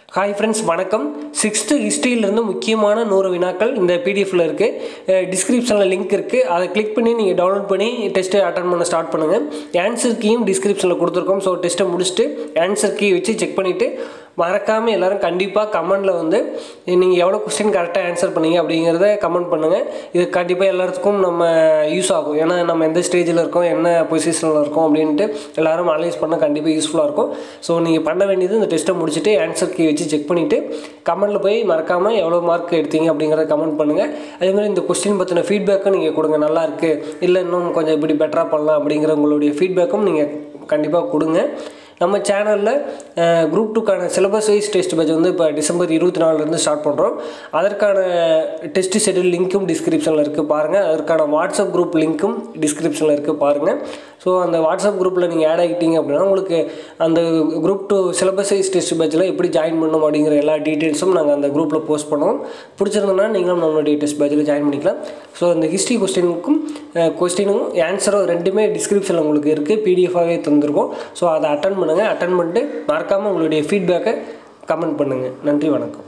hi friends வணக்கம் sixth ஹிஸ்ட்ரியிலேருந்து முக்கியமான நூறு வினாக்கள் இந்த பிடிஎஃப்ல இருக்குது டிஸ்கிரிப்ஷனில் லிங்க் இருக்குது அதை கிளிக் பண்ணி நீங்கள் டவுன்லோட் பண்ணி டெஸ்ட்டை அட்டன் பண்ண ஸ்டார்ட் பண்ணுங்கள் ஆன்சர் கீயும் டிஸ்கிரிப்ஷனில் கொடுத்துருக்கோம் ஸோ டெஸ்ட்டை முடிச்சுட்டு ஆன்சர் கீ வச்சு செக் பண்ணிவிட்டு மறக்காமல் எல்லாரும் கண்டிப்பாக கமெண்டில் வந்து நீங்கள் எவ்வளோ கொஸ்டின் கரெக்டாக ஆன்சர் பண்ணீங்க அப்படிங்கிறத கமெண்ட் பண்ணுங்கள் இது கண்டிப்பாக எல்லாத்துக்கும் நம்ம யூஸ் ஆகும் ஏன்னா நம்ம எந்த ஸ்டேஜில் இருக்கோம் என்ன பொசிஷனில் இருக்கோம் அப்படின்ட்டு எல்லாரும் அனலைஸ் பண்ண கண்டிப்பாக யூஸ்ஃபுல்லாக இருக்கும் ஸோ நீங்கள் பண்ண வேண்டியது இந்த டெஸ்ட்டை முடிச்சுட்டு ஆன்சர் கீ வச்சு செக் பண்ணிவிட்டு கமெண்ட்டில் போய் மறக்காமல் எவ்வளோ மார்க் எடுத்தீங்க அப்படிங்கிறத கமெண்ட் பண்ணுங்கள் அதே மாதிரி இந்த கொஸ்டின் பற்றின ஃபீட்பேக்கும் நீங்கள் கொடுங்க நல்லா இருக்குது இல்லை இன்னும் கொஞ்சம் இப்படி பெட்டராக பண்ணலாம் அப்படிங்கிற உங்களுடைய ஃபீட்பேக்கும் நீங்கள் கண்டிப்பாக கொடுங்க நம்ம சேனலில் குரூப் டூக்கான சிலபஸ் வைஸ் டெஸ்ட் பேட்ச் வந்து இப்போ டிசம்பர் இருபத்தி நாலுலேருந்து ஸ்டார்ட் பண்ணுறோம் அதற்கான டெஸ்ட் ஷெடியூல் லிங்க்கும் டிஸ்கிரிப்ஷனில் இருக்குது பாருங்கள் அதற்கான வாட்ஸ்அப் குரூப் லிங்க்கும் டிஸ்கிரிப்ஷனில் இருக்குது பாருங்கள் ஸோ அந்த வாட்ஸ்அப் குரூப்பில் நீங்கள் ஆட் ஆகிட்டீங்க அப்படின்னா உங்களுக்கு அந்த group two syllabus wise test பேட்சில் எப்படி ஜாயின் பண்ணணும் அப்படிங்கிற எல்லா டீட்டெயில்ஸும் நாங்கள் அந்த குரூப்பில் போஸ்ட் பண்ணுவோம் பிடிச்சிருந்தோன்னா நீங்களும் நம்மளுடைய டெஸ்ட் பேட்சில் ஜாயின் பண்ணிக்கலாம் ஸோ அந்த ஹிஸ்ட்ரி கொஸ்டினுக்கும் கொஸ்டினும் ஆன்சரும் ரெண்டுமே டிஸ்கிரிப்ஷனில் உங்களுக்கு இருக்குது பிடிஎஃபாகவே தந்திருக்கோம் ஸோ அதை அட்டன் பண்ணுங்கள் அட்டன் பண்ணிட்டு மறக்காமல் உங்களுடைய ஃபீட்பேக்கை கமெண்ட் பண்ணுங்கள் நன்றி வணக்கம்